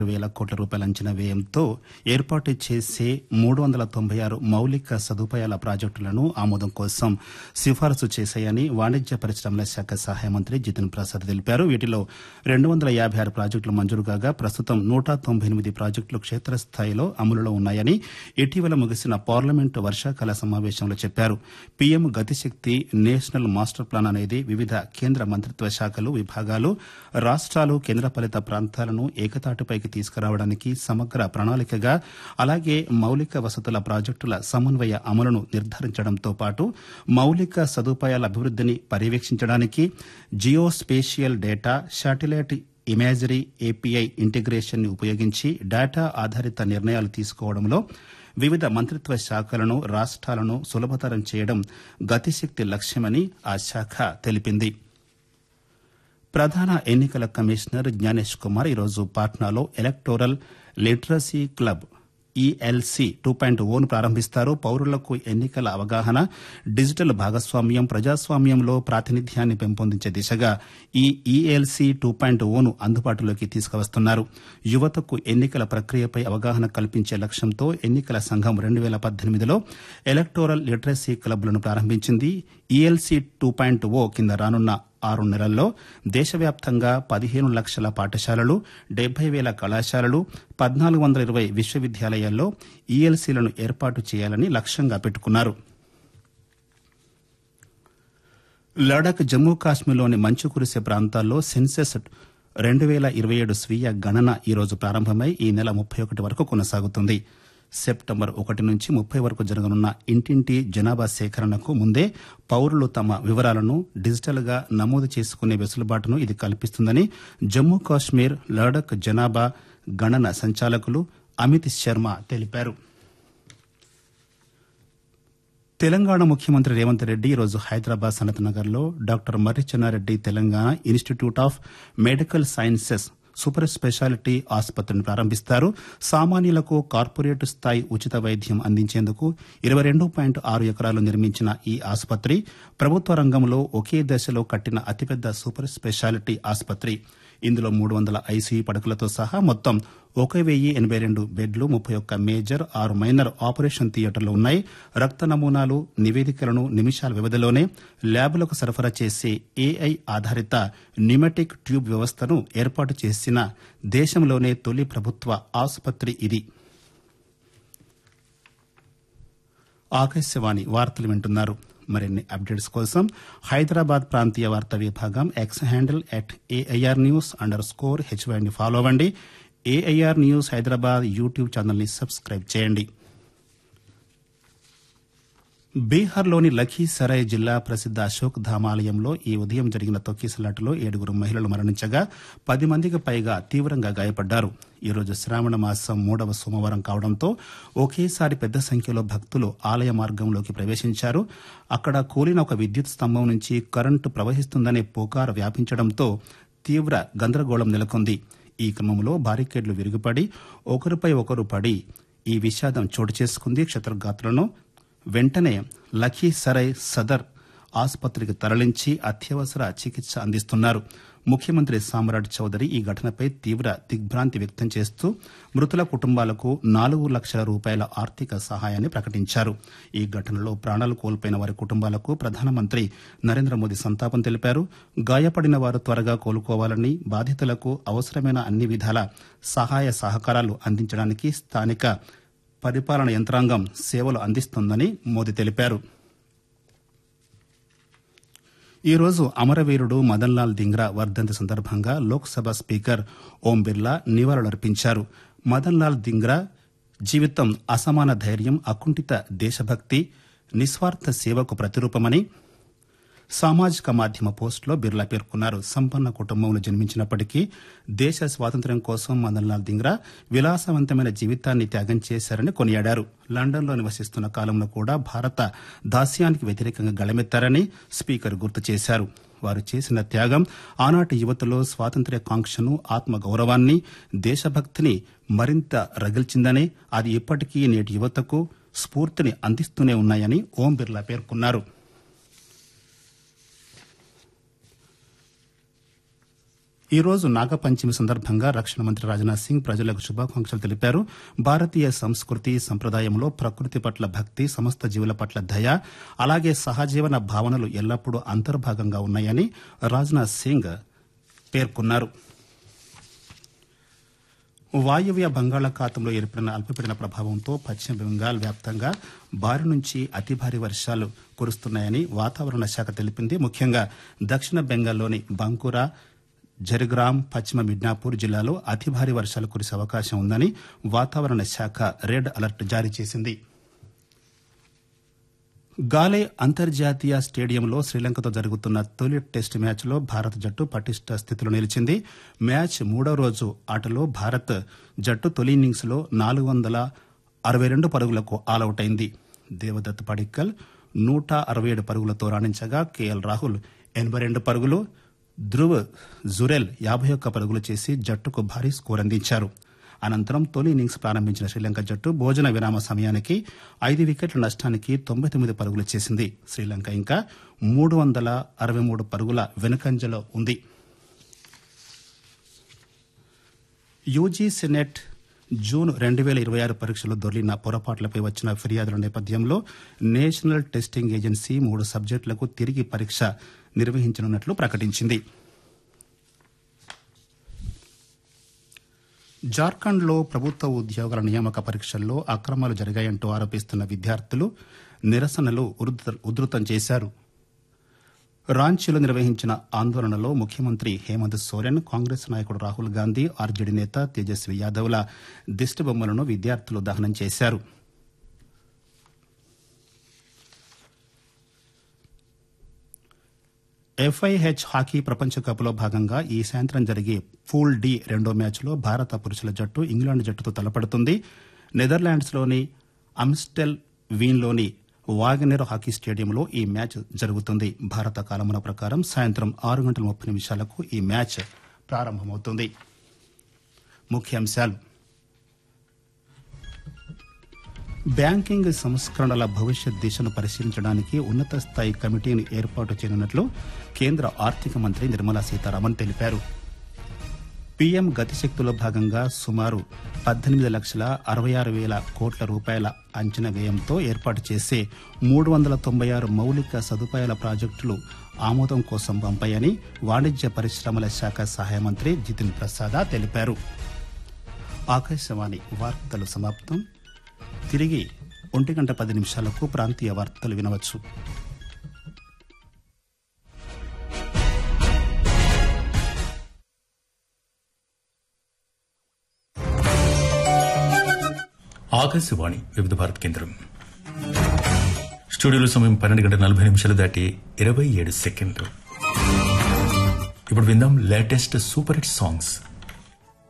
వేల కోట్ల రూపాయల అంచనా వ్యయంతో ఏర్పాటు చేసే మూడు వందల తొంభై ఆరు మౌలిక సదుపాయాల ప్రాజెక్టులను ఆమోదం కోసం సిఫారసు చేశాయని వాణిజ్య పరిశ్రమల శాఖ సహాయ మంత్రి జితిన్ ప్రసాద్ తెలిపారు వీటిలో రెండు వందల యాభై ఆరు ప్రాజెక్టులు మంజూరు కాగా ప్రస్తుతం నూట తొంభై ఎనిమిది ప్రాజెక్టులు క్షేత్రస్థాయిలో అమలులో ఉన్నాయని ఇటీవల ముగిసిన పార్లమెంటు వర్షాకాల సమావేశంలో చెప్పారు PM Gatishakti national master plan అనేది వివిధ కేంద్ర మంత్రిత్వ శాఖలు విభాగాలు రాష్ట్రాలు కేంద్రపాలిత ప్రాంతాలను ఏకతాటిపైకి తీసుకురావడానికి సమగ్ర ప్రణాళికగా అలాగే మౌలిక వసతుల ప్రాజెక్టుల సమన్వయ అమలును నిర్ధారించడంతో పాటు మౌలిక సదుపాయాల అభివృద్దిని పర్యవేక్షించడానికి geospatial data satellite imagery API integration ని ఉపయోగించి డేటా ఆధారిత నిర్ణయాలు తీసుకోవడంలో వివిధ మంత్రిత్వ శాఖలను రాష్ట్రాలను సులభతరం చేయడం గతిశక్తి లక్ష్యమని ఆ శాఖ తెలిపింది ప్రధాన ఎన్నికల కమిషనర్ జ్ఞానేష్ కుమార్ ఈరోజు పాట్నాలో electoral literacy club ELC two point one ప్రారంభిస్తారు పౌరులకు ఎన్నికల అవగాహన డిజిటల్ భాగస్వామ్యం ప్రజాస్వామ్యంలో ప్రాతినిధ్యాన్ని పెంపొందించే దిశగా ఈ ఈఎల్సీ టూ పాయింట్ ఓను అందుబాటులోకి తీసుకువస్తున్నారు యువతకు ఎన్నికల ప్రక్రియపై అవగాహన కల్పించే లక్ష్యంతో ఎన్నికల సంఘం రెండు వేల పద్దెనిమిదిలో ఎలక్టోరల్ లిటరసీ క్లబ్లను ప్రారంభించింది ఈఎల్సీ టూ పాయింట్ ఓ కింద రానున్న ఆరు నెలల్లో దేశవ్యాప్తంగా పదిహేను లక్షల పాఠశాలలు డెబ్బై వేల కళాశాలలు పద్నాలుగు వందల ఇరవై విశ్వవిద్యాలయాల్లో ఈఎల్సీలను ఏర్పాటు చేయాలని లక్ష్యంగా పెట్టుకున్నారు లడాక్ జమ్మూ కాశ్మీర్లోని మంచు కురిసే ప్రాంతాల్లో సెన్సెస్ రెండు వేల ఇరవై ఏడు స్వీయ గణన ఈరోజు ప్రారంభమై ఈ నెల ముప్పై ఒకటి వరకు కొనసాగుతుంది సెప్టెంబర్ ఒకటి నుంచి ముప్పై వరకు జరగనున్న ఇంటింటి జనాభా సేకరణకు ముందే పౌరులు తమ వివరాలను డిజిటల్ గా నమోదు చేసుకునే వెసులుబాటును ఇది కల్పిస్తుందని జమ్మూ కాశ్మీర్ లడాక్ జనాభా గణన సంచాలకులు అమిత్ శర్మ తెలిపారు తెలంగాణ ముఖ్యమంత్రి రేవంత్ రెడ్డి ఈరోజు హైదరాబాద్ సనత్ నగర్లో doctor Marri Chennareddy Telangana institute of medical sciences super speciality ఆసుపత్రిని ప్రారంభిస్తారు సామాన్యులకు కార్పొరేట్ స్థాయి ఉచిత వైద్యం అందించేందుకు ఇరవై రెండు పాయింట్ ఆరు ఎకరాలు నిర్మించిన ఈ ఆసుపత్రి ప్రభుత్వ రంగంలో ఒకే దశలో కట్టిన అతిపెద్ద సూపర్ స్పెషాలిటీ ఆసుపత్రి ఇందులో మూడు వందల ఐసీయూ పడకలతో సహా మొత్తం ఒక వెయ్యి ఎనబై రెండు బెడ్లు ముప్పై ఒక్క మేజర్ ఆరు మైనర్ ఆపరేషన్ థియేటర్లు ఉన్నాయి రక్త నమూనాలు నివేదికలను నిమిషాల వ్యవధిలోనే ల్యాబ్లకు సరఫరా చేసే ఏఐ ఆధారిత న్యూమెటిక్ ట్యూబ్ వ్యవస్థను ఏర్పాటు చేసిన దేశంలోనే తొలి ప్రభుత్వ ఆసుపత్రి ఇది ఆకాశవాణి వార్తలు వింటున్నారు మరిన్ని అప్డేట్స్ కోసం హైదరాబాద్ ప్రాంతీయ వార్తా విభాగం X handle at AIR news underscore హెచ్వైని ఫాలో అవ్వండి ఏఐఆర్ న్యూస్ హైదరాబాద్ యూట్యూబ్ ఛానల్ని సబ్స్క్రైబ్ చేయండి బీహార్లోని లఖీసరాయ్ జిల్లా ప్రసిద్ద అశోక్ ధామ్ ఆలయంలో ఈ ఉదయం జరిగిన తొక్కిసలాటలో ఏడుగురు మహిళలు మరణించగా పది మందికి పైగా తీవ్రంగా గాయపడ్డారు ఈరోజు శ్రావణ మాసం మూడవ సోమవారం కావడంతో ఒకేసారి పెద్ద సంఖ్యలో భక్తులు ఆలయ మార్గంలోకి ప్రవేశించారు అక్కడ కూలిన ఒక విద్యుత్ స్తంభం నుంచి కరెంటు ప్రవహిస్తుందనే పుకారు వ్యాపించడంతో తీవ్ర గందరగోళం నెలకొంది ఈ క్రమంలో బారికేడ్లు విరుగుపడి ఒకరిపై ఒకరు పడి ఈ విషాదం చోటు చేసుకుంది క్షత్రఘాతులను వెంటనే లఖీసరై సదర్ ఆసుపత్రికి తరలించి అత్యవసర చికిత్స అందిస్తున్నారు ముఖ్యమంత్రి సామ్రాట్ చౌదరి ఈ ఘటనపై తీవ్ర దిగ్భ్రాంతి వ్యక్తం చేస్తూ మృతుల కుటుంబాలకు నాలుగు లక్షల రూపాయల ఆర్థిక సహాయాన్ని ప్రకటించారు ఈ ఘటనలో ప్రాణాలు కోల్పోయిన వారి కుటుంబాలకు ప్రధానమంత్రి నరేంద్ర మోదీ సంతాపం తెలిపారు గాయపడిన వారు త్వరగా కోలుకోవాలని బాధితులకు అవసరమైన అన్ని విధాల సహాయ సహకారాలు అందించడానికి స్థానిక పరిపాలన యంత్రాంగం సేవలు అందిస్తోందని మోదీ తెలిపారు ఈ రోజు అమరవీరుడు మదన్లాల్ దింగ్రా వర్ధంతి సందర్భంగా లోక్సభ స్పీకర్ ఓం బిర్లా నివాళులర్పించారు మదన్లాల్ దింగ్రా జీవితం అసమాన ధైర్యం అకుంఠిత దేశభక్తి నిస్వార్థ సేవకు ప్రతిరూపమని సామాజిక మాధ్యమ పోస్టులో బిర్లా పేర్కొన్నారు సంపన్న కుటుంబంలో జన్మించినప్పటికీ దేశ స్వాతంత్ర్యం కోసం మదన్లాల్ దింగ్రా విలాసవంతమైన జీవితాన్ని త్యాగం చేశారని కొనియాడారు లండన్లో నివసిస్తున్న కాలంలో కూడా భారత దాస్యానికి వ్యతిరేకంగా గళమెత్తారని స్పీకర్ గుర్తు చేశారు వారు చేసిన త్యాగం ఆనాటి యువతలో స్వాతంత్ర్య కాంక్షను ఆత్మగౌరవాన్ని దేశభక్తిని మరింత రగిల్చిందని అది ఇప్పటికీ నేటి యువతకు స్ఫూర్తిని అందిస్తూనే ఉన్నాయని ఓం బిర్లా పేర్కొన్నారు ఈ రోజు నాగపంచమి సందర్భంగా రక్షణ మంత్రి రాజ్నాథ్ సింగ్ ప్రజలకు శుభాకాంక్షలు తెలిపారు భారతీయ సంస్కృతి సంప్రదాయంలో ప్రకృతి పట్ల భక్తి సమస్త జీవుల పట్ల దయ అలాగే సహజీవన భావనలు ఎల్లప్పుడూ అంతర్భాగంగా ఉన్నాయని రాజ్నాథ్ సింగ్ పేర్కొన్నారు వాయువ్య బంగాళాఖాతంలో ఏర్పడిన అల్పపీడన ప్రభావంతో పశ్చిమ బెంగాల్ వ్యాప్తంగా భారీ నుంచి అతి భారీ వర్షాలు కురుస్తున్నాయని వాతావరణ శాఖ తెలిపింది ముఖ్యంగా దక్షిణ బెంగాల్లోని బంకురా జర్గ్రామ్ పశ్చిమ మిడ్నాపూర్ జిల్లాలో అతి భారీ వర్షాలు కురిసే అవకాశం ఉందని వాతావరణ శాఖ రెడ్ అలర్ట్ జారీ చేసింది గాలే అంతర్జాతీయ స్టేడియంలో శ్రీలంకతో జరుగుతున్న తొలి టెస్టు మ్యాచ్లో భారత జట్టు పటిష్ట స్థితిలో నిలిచింది మ్యాచ్ మూడో రోజు ఆటలో భారత్ జట్టు తొలి ఇన్నింగ్స్లో నాలుగు వందల అరవై రెండు పరుగులకు ఆలౌట్ అయింది దేవదత్ పడిక్కల్ నూట అరవై ఏడు పరుగులతో రాణించగా కేఎల్ రాహుల్ ఎనభై రెండు పరుగులు ధ్రువ్ జురెల్ యాభై ఒక్క పరుగులు చేసి జట్టుకు భారీ స్కోర్ అందించారు అనంతరం తొలి ఇన్నింగ్స్ ప్రారంభించిన శ్రీలంక జట్టు భోజన విరామ సమయానికి ఐదు వికెట్ల నష్టానికి తొంభై తొమ్మిది పరుగులు చేసింది శ్రీలంక ఇంకా మూడు వందల అరవై మూడు పరుగుల వెనుకంజలో ఉంది యూజీ సెనెట్ జూన్ రెండు వేల ఇరవై ఆరు పరీక్షలో దొర్లిన పొరపాట్లపై వచ్చిన ఫిర్యాదుల నేపథ్యంలో నేషనల్ టెస్టింగ్ ఏజెన్సీ మూడు సబ్జెక్టులకు తిరిగి పరీక్ష నిర్వహించనున్నట్లు ప్రకటించింది జార్ఖండ్లో ప్రభుత్వ ఉద్యోగుల నియామక పరీక్షల్లో అక్రమాలు జరిగాయంటూ ఆరోపిస్తున్న విద్యార్థులు నిరసనలు ఉధృత- ఉధృతం చేశారు రాంచీలో నిర్వహించిన ఆందోళనలో ముఖ్యమంత్రి హేమంత్ సోరెన్ కాంగ్రెస్ నాయకుడు రాహుల్ గాంధీ ఆర్జేడీ నేత తేజస్వి యాదవ్ల దిష్టిబొమ్మలను విద్యార్థులు దహనం చేశారు ఎఫ్ఐహెచ్ హాకీ ప్రపంచ కప్లో భాగంగా ఈ సాయంత్రం జరిగే పూల్ డి రెండో మ్యాచ్లో భారత పురుషుల జట్టు ఇంగ్లాండ్ జట్టుతో తలపడుతుంది నెదర్లాండ్స్లోని అమ్స్టెల్ వీన్లోని వాగనెర్ హాకీ స్టేడియంలో ఈ మ్యాచ్ జరుగుతుంది భారత కాలమాన ప్రకారం సాయంత్రం ఆరు గంటల ముప్పై నిమిషాలకు ఈ మ్యాచ్ ప్రారంభమవుతుంది ముఖ్యాంశాలు బ్యాంకింగ్ సంస్కరణల భవిష్యత్ దిశను పరిశీలించడానికి ఉన్నత స్థాయి కమిటీని ఏర్పాటు చేయనున్నట్లు కేంద్ర ఆర్థిక మంత్రి నిర్మలా సీతారామన్ తెలిపారు పీఎం గతిశక్తిలో భాగంగా సుమారు పద్దెనిమిది లక్షల అరవై ఆరు వేల కోట్ల రూపాయల అంచనా వ్యయంతో ఏర్పాటు చేసే మూడు వందల తొంభై ఆరు మౌలిక సదుపాయాల ప్రాజెక్టులు ఆమోదం కోసం పంపాయని వాణిజ్య పరిశ్రమల శాఖ సహాయ మంత్రి జితిన్ ప్రసాద తెలిపారు ఆకాశవాణి వార్తలు సమాప్తం తిరిగి ఒంటి గంట పది నిమిషాలకు ప్రాంతీయ వార్తలు వినవచ్చు ఆకాశవాణి వివిధ భారత్ కేంద్రం స్టూడియోలో సమయం పన్నెండు గంటల నలభై నిమిషాలు దాటి ఇరవై ఏడు సెకండ్లు ఇప్పుడు విందాం లేటెస్ట్ సూపర్ హిట్ సాంగ్స్